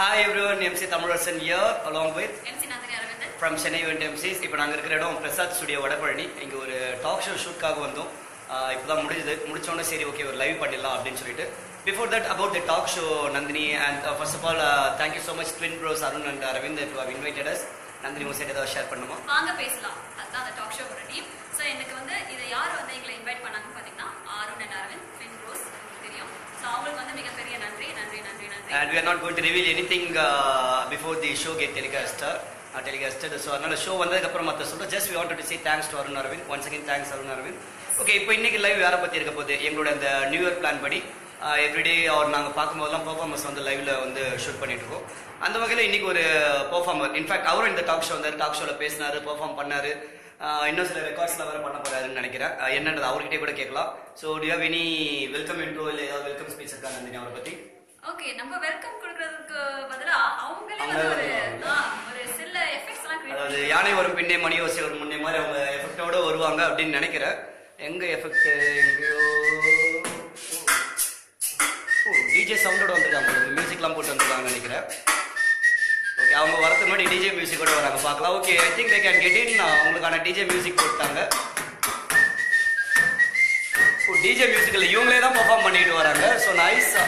Hi everyone, MC Thamurasan here along with MC Nandini Aravindan from Chennai Event MCs. இப்போ நாங்கள் இருக்கிற இடம் பிரசாத் ஸ்டுடியோ வடபழனி இங்கே ஒரு டாக் ஷோ ஷூட்காக வந்தோம் இப்போ தான் முடிஞ்சது முடிச்சோன்னே சரி ஓகே ஒரு லைவ் பண்ணிடலாம் அப்படின்னு சொல்லிட்டு before that about the talk show Nandini and first of all thank you so much twin bros Arun and Aravind to have invited us Nandini உங்க சைட் ஏதாவது ஷேர் பண்ணுமா வாங்க பேசலாம் அதுதான் அந்த டாக் ஷோவோட நேம் ஸோ எனக்கு வந்து இதை யார் வந்து எங்களை இன்வைட் பண்ணாங்கன்னு பார்த்தீங்கன்னா அருண் அண்ட் அரவிந்த் ஃபின் ரோஸ் உங்களுக்கு தெரியும் ஸோ அவங்களுக்கு வந்து மிகப்பெரிய நன்றி நன்றி நன்றி நன்றி and we are not going to reveal anything uh, before the show get telecast uh, telecasted so அதனால ஷோ வந்ததுக்கப்புறம் மற்ற சொல்கிறோம் just we want to say thanks to Arun Aravind once again thanks Arun Aravind okay இப்போ இன்னைக்கு லைவ் யாரை பற்றி இருக்க போகுது எங்களோட அந்த நியூ இயர் பிளான் படி எவ்ரிடே அவர் நாங்கள் பார்க்கும்போதெல்லாம் பெர்ஃபார்மன்ஸ் வந்து லைவ்ல வந்து ஷூட் பண்ணிட்டு இருக்கோம் அந்த வகையில் இன்னைக்கு ஒரு பெர்ஃபார்மர் இன்ஃபேக்ட் அவரும் இந்த டாக் ஷோ வந்தார் டாக் ஷோவில் பேசினாரு பெர்ஃபார்ம் பண்ணாரு ஆஹ் இன்னும் சில ரெக்கார்ட்ஸ்ல வேற பண்ண போறாருன்னு நினைக்கிறேன் ஆஹ் என்னன்றது அவர்கிட்டயே கூட கேட்கலாம் so to have any welcome intro இல்லை ஏதாவது வெல்கம் ஸ்பீச் இருக்கா நந்தினி அவரை பற்றி ஓகே நம்ம வெல்கம் கொடுக்கறதுக்கு பதிலா அவங்களே வந்து அவங்களே ஒரு வருவாங்க. ஆ, ஒரு சில எஃபெக்ட்ஸ் எல்லாம் create அதாவது யானை வரும் பின்னே மணி ஓசை வரும் முன்னே மாதிரி அவங்க எஃபெக்டோட வருவாங்க அப்படின்னு நினைக்கிறேன் எங்க எஃபெக்ட் எங்கேயோ டிஜே சவுண்டோட வந்திருக்காங்க மியூசிக்லாம் போட்டு வந்திருக்காங்கன்னு நினைக்கிறேன் ஓகே அவங்க வரதுக்கு முன்னாடி டிஜே மியூசிக்கோட வராங்க பார்க்கலாம் okay I think they can get in அவங்களுக்கான டிஜே மியூசிக் போட்டாங்க டிஜே மியூசிக்கில் இவங்களே தான் பெர்ஃபார்ம் பண்ணிட்டு வராங்க ஸோ நைஸா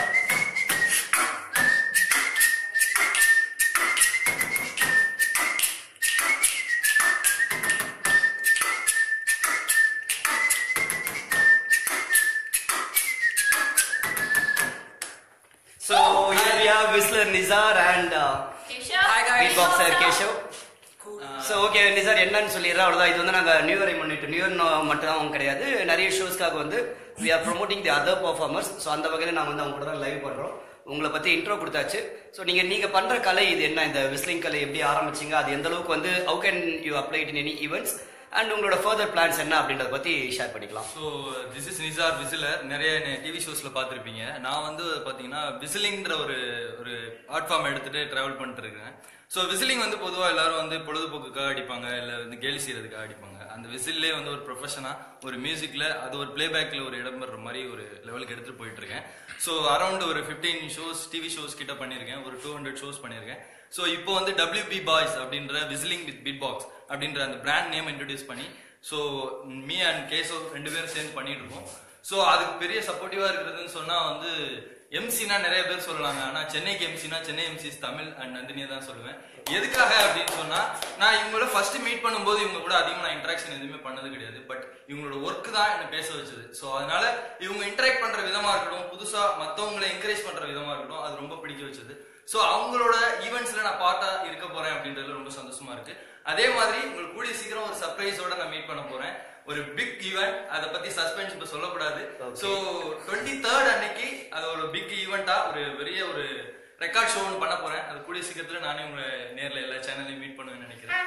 So here we have Whistler Nizar and uh, Keshav. Hi, guys. beatboxer Keshav. Cool. So okay Nisar என்னன்னு சொல்லிடுறேன் அவ்வளோதான் இது வந்து நாங்கள் நியூ இயரை முன்னிட்டு நியூ இயர் மட்டும் தான் கிடையாது நிறைய ஷோஸ்க்காக வந்து we are promoting the other performers so அந்த வகையில் நாங்கள் வந்து அவங்க கூட தான் லைவ் பண்ணுறோம் உங்களை பற்றி இன்ட்ரோ கொடுத்தாச்சு ஸோ நீங்கள் நீங்கள் பண்ணுற கலை இது என்ன இந்த விஸ்லிங் கலை எப்படி ஆரம்பிச்சீங்க அது எந்த அளவுக்கு வந்து how can you apply in any events and உங்களோட ஃபர்தர் பிளான்ஸ் என்ன அப்படின்றத பற்றி ஷேர் பண்ணிக்கலாம் so this is Nisar whistler நிறைய டிவி ஷோஸ்ல பார்த்துருப்பீங்க நான் வந்து பார்த்தீங்கன்னா விசிலிங்ன்ற ஒரு ஒரு ஆர்ட் ஃபார்ம் எடுத்துட்டு டிராவல் பண்ணிட்டு இருக்கேன் ஸோ விசிலிங் வந்து பொதுவாக எல்லாரும் வந்து பொழுதுபோக்குக்காக அடிப்பாங்க இல்லை வந்து கேலி செய்யறதுக்காக அடிப்பாங்க அந்த விசில்லே வந்து ஒரு ப்ரொஃபஷனாக ஒரு மியூசிக்ல அது ஒரு பிளேபேக்ல ஒரு இடம் பெற மாதிரி ஒரு லெவலுக்கு எடுத்துட்டு போயிட்டு இருக்கேன் ஸோ அரௌண்ட் ஒரு ஃபிஃப்டீன் ஷோஸ் டிவி ஷோஸ் கிட்ட பண்ணியிருக்கேன் ஒரு டூ ஹண்ட்ரட் ஷோஸ் பண்ணியிருக்கேன் ஸோ இப்போ வந்து WB பாய்ஸ் அப்படின்ற விசிலிங் வித் பீட் பாக்ஸ் அப்படின்ற அந்த பிராண்ட் நேம் இன்ட்ரடியூஸ் பண்ணி ஸோ மீ அண்ட் கேசோ ரெண்டு பேரும் சேர்ந்து பண்ணிட்டு இருக்கோம் ஸோ அதுக்கு பெரிய சப்போர்ட்டிவா இருக்கிறதுன்னு சொன்னா வந்து எம்சினா நிறைய பேர் சொல்லுவாங்க ஆனா சென்னைக்கு எம்சினா சென்னை எம்சிஸ் தமிழ் அண்ட் நந்தினியை தான் சொல்லுவேன் எதுக்காக அப்படின்னு சொன்னா நான் இவங்கள ஃபர்ஸ்ட் மீட் பண்ணும்போது இவங்க கூட அதிகமாக நான் இன்ட்ராக்ஷன் எதுவுமே பண்ணது கிடையாது பட் இவங்களோட ஒர்க் தான் என்ன பேச வச்சது ஸோ அதனால இவங்க இன்டராக்ட் பண்ற விதமா இருக்கட்டும் புதுசா மத்தவங்களை என்கரேஜ் பண்ற விதமா இருக்கட்டும் அது ரொம்ப பிடிக்க வச்சது ஸோ அவங்களோட ஈவெண்ட்ஸ்ல நான் பார்ட்டா இருக்க போறேன் அப்படின்றது ரொம்ப சந்தோஷமா இருக்கு அதே மாதிரி உங்களுக்கு கூடிய சீக்கிரம் ஒரு சர்ப்ரைஸோட நான் மீட் பண்ண போறேன் ஒரு பிக் ஈவெண்ட் அதை பத்தி சஸ்பென்ஸ் இப்ப சொல்லக்கூடாது Okay. ஸோ டுவெண்ட்டி தேர்ட் அன்னைக்கு அது ஒரு பிக் ஈவெண்டா ஒரு பெரிய ஒரு ரெக்கார்ட் ஷோ ஒன்று பண்ண போறேன் அது கூடிய சீக்கிரத்துல நானே உங்களை நேர்ல எல்லா சேனல்லையும் மீட் பண்ணுவேன்னு நினைக்கிறேன்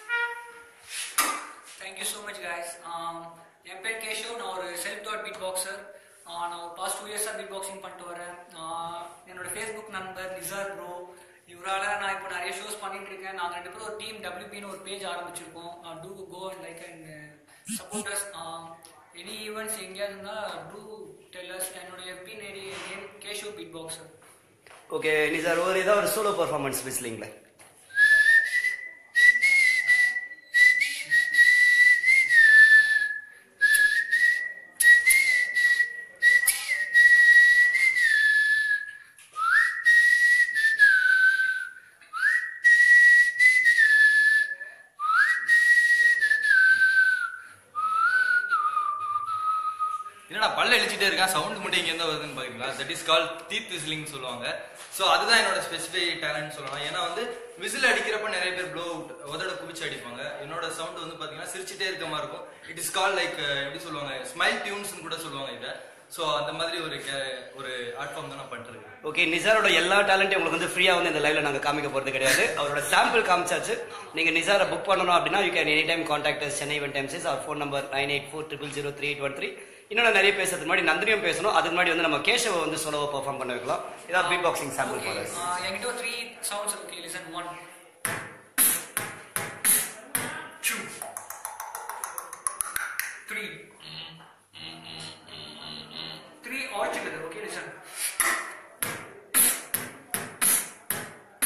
தேங்க்யூ ஸோ மச் கைஸ் என் பேர் கேஷவ் நான் ஒரு செல்ஃப் டாட் பீட் பாக்ஸர் நான் ஒரு பாஸ்ட் டூ இயர்ஸாக பீட் பாக்ஸிங் பண்ணிட்டு வரேன் ஆஹ் என்னோட ஃபேஸ்புக் நம்பர் நிசார் ப்ரோ இவரால் நான் இப்போ நிறைய ஷோஸ் பண்ணிட்டு இருக்கேன் நாங்கள் ரெண்டு பேரும் ஒரு டீம் டபிள்யூபின்னு ஒரு பேஜ் ஆரம்பிச்சிருக்கோம் to go and like and supporters any events எங்கேயாவது இருந்தால் டூ டெல்லர்ஸ் என்னோட எஃபி நேரி name Keshav beatboxer okay Nisar ஒரு ஏதாவது ஒரு சோலோ பர்ஃபார்மன்ஸ் விஸ்லிங்ல என்னடா பல்ல இழிச்சிட்டே இருக்கான் சவுண்ட் மட்டும் இங்க இருந்தா வருதுன்னு பாக்குறீங்களா that is call teeth whistling சொல்லுவாங்க சோ அதுதான் என்னோட ஸ்பெசிஃபை டேலண்ட் சொல்லலாம் ஏன்னா வந்து விசில் அடிக்கிறப்ப நிறைய பேர் ப்ளோ அவுட் உதட குவிச்சு அடிப்பாங்க என்னோட சவுண்ட் வந்து பாத்தீங்கன்னா சிரிச்சிட்டே இருக்க மாதிரி இருக்கும் இட் இஸ் கால் லைக் எப்படி சொல்லுவாங்க ஸ்மைல் டியூன்ஸ் கூட சொல்லுவாங்க இதை சோ அந்த மாதிரி ஒரு ca- ஒரு ஆர்ட் ஃபார்ம் தான் நான் பண்ணிட்டு இருக்கேன் ஓகே நிசாரோட எல்லா டேலண்ட்டையும் உங்களுக்கு வந்து ஃப்ரீயா வந்து இந்த லைவ்ல நாங்க காமிக்க போறது கிடையாது அவரோட சாம்பிள் காமிச்சாச்சு நீங்க நிசாரை புக் பண்ணணும் அப்படின்னா you can any time contact Chennai event times our phone number nine eight four triple zero three eight one three இன்னொன்று நிறைய பேசுறதுக்கு முன்னாடி நந்தினியும் பேசணும் அதுக்கு முன்னாடி வந்து நம்ம கேஷவை வந்து சோலோவை பெர்ஃபார்ம் பண்ண வைக்கலாம் இதான் beatboxing sample Okay, for uh, என்கிட்ட த்ரீ சவுண்ட்ஸ் இருக்கு listen one two three three all together okay listen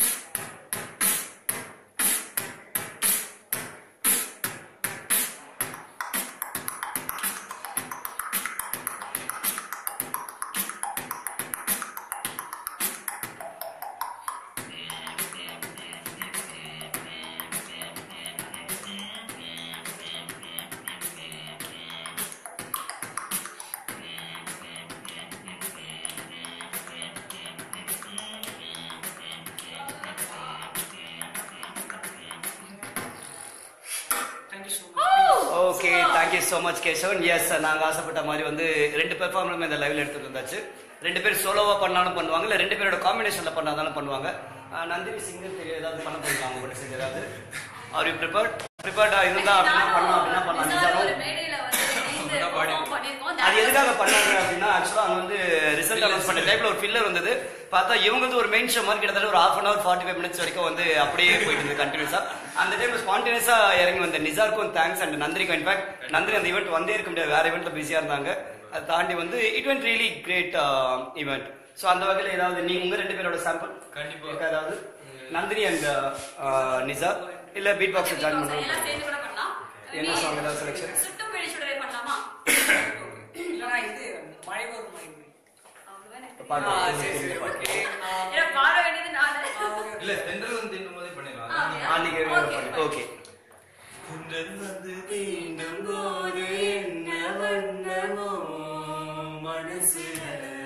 okay thank you so much Keshavan yes நாங்கள் ஆசைப்பட்ட மாதிரி வந்து ரெண்டு பெர்ஃபார்மரும் இந்த லைவ்ல எடுத்துட்டு வந்தாச்சு ரெண்டு பேர் சோலோவா பண்ணாலும் பண்ணுவாங்க இல்லை ரெண்டு பேரோட காம்பினேஷன்ல பண்ணாதாலும் பண்ணுவாங்க ஆஹ் நந்தினி சிங்கர் தெரியும் ஏதாவது பண்ண போயிருக்காங்க அவங்க கூட சேர்ந்து ஏதாவது ஆர் யூ ப்ரிப்பேர்ட் ப்ரிப்பேர்டா இருந்தா அப்படின்னா பண்ணலாம் அப்படின்னா பண்ணலாம் நிசார் ஒரு நிஜாலும் மேடையில வந்து இணைந்து நல்லா பாடி- perform பண்ணியிருக்கோம். அது எதுக்காக பண்ணாங்க அப்படின்னா ஆக்சுவலா அங்க வந்து ரிசல்ட் அனௌன்ஸ் பண்ண டைப்ல ஒரு ஃபில்லர் வந்தது பார்த்தா இவங்க வந்து ஒரு மெயின் ஷோ மாதிரி கிட்டத்தட்ட ஒரு half an hour forty five minutes வரைக்கும் வந்து அப்படியே போயிட்டு இருந்தது கண்டினியூஸா அந்த டைம்ல ஸ்பான்டேனியஸா இறங்கி வந்த நிசாருக்கும் தேங்க்ஸ் அண்ட் நந்தினிக்கும் இன்ஃபேக்ட் நந்தினி அந்த ஈவெண்ட் வந்தே இருக்க முடியாது வேற ஈவெண்ட்ல பிஸியா இருந்தாங்க அதை தாண்டி வந்து it went really great event so அந்த வகையில் ஏதாவது நீங்க உங்க ரெண்டு பேரோட சாம்பிள் கண்டிப்பா. ஏதாவது நந்தினி அண்ட் நிசார் இல்ல பீட் பாக்ஸ் ஜாயின் எல்லாம் பண்ணுறோம் சேர்ந்து கூட பண்ணலாம். என்ன song ஏதாவது selection? சுட்டும் பிழை சுடரை பண்ணலாமா? இல்லைன்னா இது மழை வரும் மழை வரும். அவ்வளவுதான் எனக்கு பாட்டு. ஆ, சரி சரி ஓகே ஏன்னா பாட வேண்டியது நானு. இல்ல தென்றல் வந்து தீண்டும் போதே ஆ, பண்ணிடலாம் அப்படியா? அன்னைக்கு Okay, ஓகே தென்றல் வந்து தீண்டும் போது என்ன வண்ணமோ மனசுல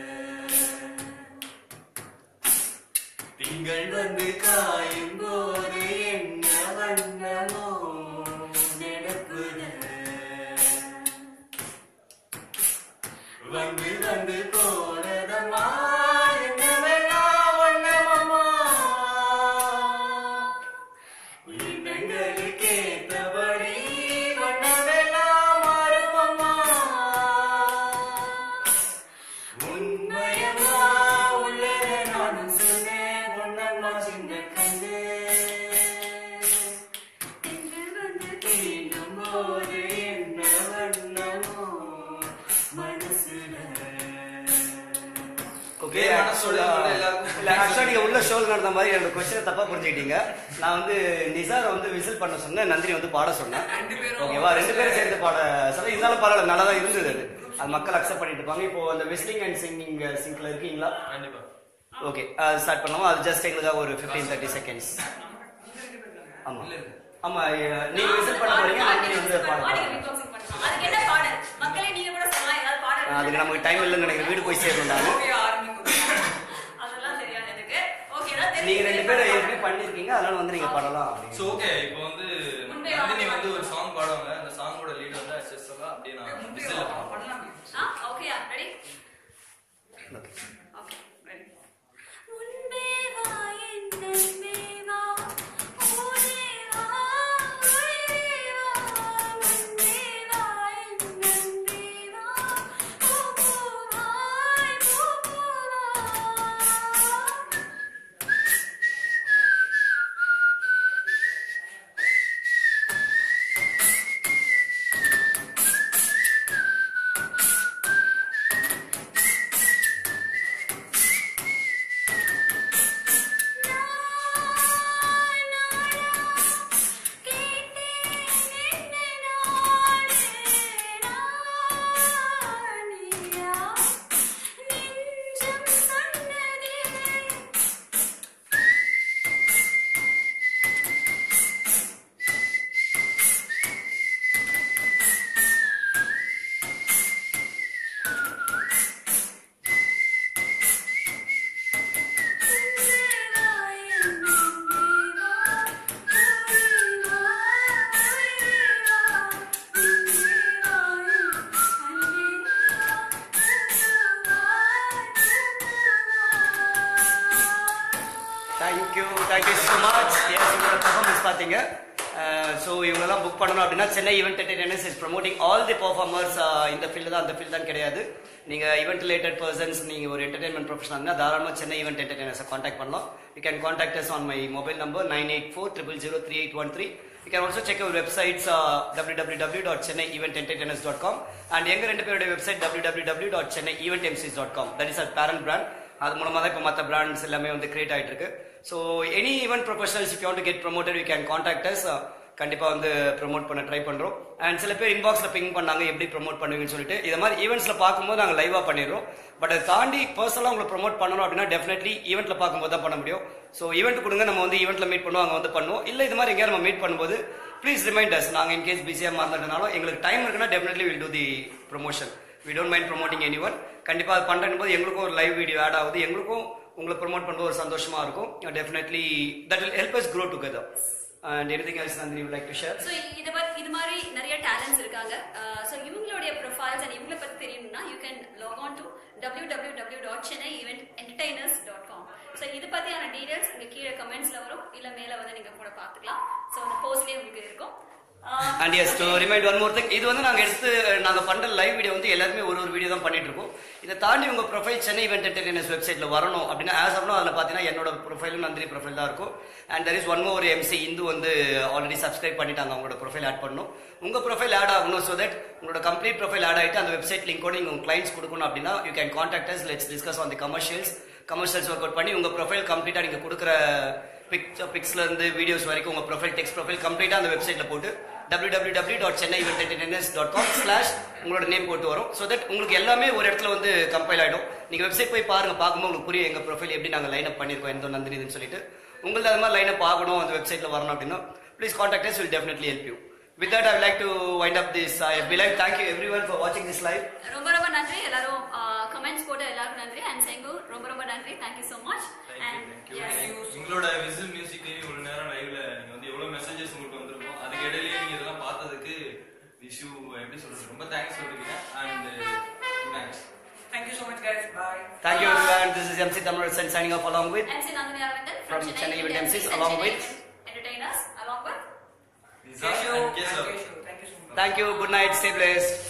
திங்கள் வந்து காயும் போது என்ன வண்ணமோ நினைப்புல வந்து வந்து போனதம்மா என்னவெல்லாம் வண்ணமம்மா எண்ணங்களுக்கேத்தபடி வண்ணமெல்லாம் மாறுமம்மா. உண்மையம்மா உள்ளத நானும் சொன்னேன், பொன்னம்மா சின்ன கண்ணு. திங்கள் வந்து தீண்டும் போது என்ன வண்ணமோ மனசுல ஓகே மனசோட எல்லாருக்கும் இல்ல ஆக்சுவலா நீங்க உள்ள ஷோ நடந்த மாதிரி என்னோட கொஸ்டினை தப்பா புரிஞ்சுக்கிட்டீங்க நான் வந்து நிசார வந்து விசில் பண்ண சொன்னேன் நந்தினி வந்து பாட சொன்னேன் ரெண்டு பேரும் ஓகேவா ரெண்டு பேரும் சேர்ந்து பாட சொல்ல இருந்தாலும் பரவாயில்ல நல்லா தான் இருந்தது அது அது மக்கள் அக்செப்ட் பண்ணிட்டு இருப்பாங்க இப்போ அந்த விசிலிங் அண்ட் சிங்கிங் சிங்க்ல இருக்கீங்களா கண்டிப்பா ஓகே அது ஸ்டார்ட் பண்ணுவோம் அது ஜஸ்ட் எங்களுக்காக ஒரு ஃபிஃப்டீன் தேர்ட்டி செகண்ட்ஸ் ஆமா ஆமா அஹ், நீங்க விசில் பண்ண போறீங்க நந்தினி வந்து பாட பாடி போறாங்க. beatboxing பண்ணலாம். அதுக்கு என்ன பாடல்? மக்களே நீங்க கூட சொல்லலாம் ஏதாவது பாடல் அதுக்கு நமக்கு டைம் இல்லைன்னு நினைக்கிறேன் வீடு போய் சேரணும் நானு ஓகே ஆரம்பிக்கும் அதெல்லாம் தெரியாது எனக்கு ஓகே ஏதாவது நீங்க ரெண்டு பேரும் தெரிஞ்சு ஏற்கனவே பண்ணிருக்கீங்க அதனால வந்து நீங்க பாடலாம் அப்படின்னு. சோ ஓகே இப்போ வந்து முன்பே நந்தினி வாங்க. வந்து ஒரு சாங் பாடுவாங்க அந்த சாங்கோட லீட் வந்து அசஸ் எல்லாம் அப்படியே நான் விசில் பண்ணலாம் ஆ ஓகேயா ரெடி Okay. ஓகே ரெடி முன்பே வா என் நன்பே வா ஓடே வா உயிரே வா முன்பே வா என் நன்பே வா பூ பூவாய் பூ பூவாய் thank you thank you so much yes உங்களோட பர்ஃபார்மன்ஸ் பார்த்தீங்க ஸோ இவங்கெல்லாம் புக் பண்ணணும் அப்படின்னா Chennai event entertainers is promoting all the performers இந்த ஃபீல்டு தான் அந்த ஃபீல்டு தான் கிடையாது நீங்கள் ஈவெண்ட் ரிலேட்டட் பர்சன்ஸ் நீங்கள் ஒரு என்டர்டைன்மெண்ட் ப்ரொஃபஷனல் இருந்தால் தாராளமாக சென்னை ஈவெண்ட் என்டர்டைனர்ஸை காண்டாக்ட் பண்ணலாம் you can contact us on my mobile number nine eight four triple zero three eight one three you can also check our websites W W W dot Chennai event entertainers dot com and எங்கள் ரெண்டு பேருடைய website W W W dot Chennai event MCs dot com that is our parent brand அது மூலமாக தான் இப்போ மற்ற brands எல்லாமே வந்து கிரியேட் ஆயிட்டு இருக்கு so any event professionals if you want get promoted you can contact us கண்டிப்பாக வந்து ப்ரோமோட் பண்ண ட்ரை பண்ணுறோம் அண்ட் சில பேர் இன்பாக்ஸில் பிங் பண்ணாங்க எப்படி ப்ரோமோட் பண்ணுவீங்கன்னு சொல்லிட்டு இது மாதிரி ஈவெண்ட்ஸில் பார்க்கும்போது நாங்கள் லைவாக பண்ணிடுறோம் பட் அதை தாண்டி பர்சனலாக உங்களை ப்ரோமோட் பண்ணணும் அப்படின்னா டெஃபினெட்லி ஈவெண்ட்டில் பார்க்கும்போது தான் பண்ண முடியும் ஸோ ஈவெண்ட் கொடுங்க நம்ம வந்து ஈவெண்ட்டில் மீட் பண்ணுவோம் அங்கே வந்து பண்ணுவோம் இல்லை இது மாதிரி எங்கேயாவது நம்ம மீட் பண்ணும்போது ப்ளீஸ் ரிமைண்டர்ஸ் நாங்கள் இன்கேஸ் பிஸியாக மறந்துட்டனாலும் எங்களுக்கு டைம் இருக்குன்னா definitely will do the promotion we don't mind promoting any one கண்டிப்பாக அது பண்ணுறது போது எங்களுக்கும் ஒரு லைவ் வீடியோ ஆட் ஆகுது எங்களுக்கும் உங்களை ப்ரோமோட் பண்ணும்போது ஒரு சந்தோஷமா இருக்கும் definitely that will help us grow together and anything else Nandini would like to share so இது பத்தி இது மாதிரி நிறைய டேலண்ட்ஸ் இருக்காங்க ஸோ இவங்களுடைய ப்ரொஃபைல்ஸ் அண்ட் இவங்களை பத்தி தெரியணும்னா you can log on to W W W dot Chennai event entertainers dot com so இது பத்தியான டீடைல்ஸ் இங்க கீழே கமெண்ட்ஸ்ல வரும் இல்ல மேல வந்து நீங்க கூட பார்த்துக்கலாம் ஸோ அந்த போஸ்ட்லேயே உங்களுக்கு இருக்கும் ah and yes to remind one more thing இது வந்து நாங்கள் எடுத்து நாங்கள் பண்ணுற லைவ் வீடியோ வந்து எல்லாருமே ஒரு ஒரு வீடியோ தான் பண்ணிட்டு இருக்கோம் இதை தாண்டி உங்கள் ப்ரொஃபைல் சென்னை இவெண்ட் என்டர்டைனர்ஸ் வெப்சைட்டில் வரணும் அப்படின்னா ஆஸ் ஆஃப்னோ அதில் பார்த்தீங்கன்னா என்னோட ப்ரொஃபைலும் நந்தினி ப்ரொஃபைல் தான் இருக்கும் and there is one more MC Indhu வந்து ஆல்ரெடி சப்ஸ்கிரைப் பண்ணிட்டாங்க அவங்களோட ப்ரொஃபைல் ஆட் பண்ணணும் உங்கள் ப்ரொஃபைல் ஆட் ஆகணும் ஸோ தட் உங்களோட கம்ப்ளீட் ப்ரொஃபைல் ஆட் ஆகிட்டு அந்த வெப்சைட் லிங்கோட நீங்கள் உங்கள் கிளைண்ட்ஸ் கொடுக்கணும் அப்படின்னா you can contact us let's discuss on the commercials commercials work out பண்ணி உங்கள் ப்ரொஃபைல் கம்ப்ளீட்டாக நீங்கள் கொடுக்குற பிக்சர் பிக்ஸ்ல இருந்து வீடியோஸ் வரைக்கும் உங்க ப்ரொஃபைல் டெக்ஸ்ட் ப்ரொஃபைல் கம்ப்ளீட்டா அந்த வெப்சைட்ல போட்டு W W W dot Chennai dot com slash உங்களோட நேம் போட்டு வரும் ஸோ தட் உங்களுக்கு எல்லாமே ஒரு இடத்துல வந்து கம்பைல் ஆயிடும் நீங்க வெப்சைட் போய் பாருங்க பார்க்கும்போது உங்களுக்கு புரியும் எங்க ப்ரொஃபைல் எப்படி நாங்க லைன் அப் பண்ணிருக்கோம் எந்த நந்தினின்னு சொல்லிட்டு உங்களுக்கு அது மாதிரி லைன் அப் ஆகணும் அந்த வெப்சைட்ல வரணும் அப்படின்னா please contact us will definitely help you with that i would like to wind up this uh, FB live thank you everyone for watching this live ரொம்ப ரொம்ப நன்றி எல்லாரும் கமெண்ட்ஸ் போட்டு எல்லாருக்கும் நன்றி அண்ட் செங்கு ரொம்ப ரொம்ப நன்றி தேங்க்யூ ஸோ மச் அண்ட் உங்களோட விசில் மியூசிக்லயும் இவ்வளவு நேரம் லைவ்ல நீங்க வந்து எவ்வளவு மெசேஜஸ் உங்களுக்கு வந்திருக்கும் அதுக்கு இடையிலேயே நீங்க இதெல்லாம் பார்த்ததுக்கு விஷ் யூ எப்படி சொல்றது ரொம்ப தேங்க்ஸ் சொல்லிருக்கேன் and thanks thank you so much guys bye thank you everyone this is mc tamarasan signing off along with MC Nandini Aravindan From from, Chennai Event MCs MCs and along Chennai with- Entertainers along with Nizar Kesho and Keshav. Kesho thank you so much thank you good night stay blessed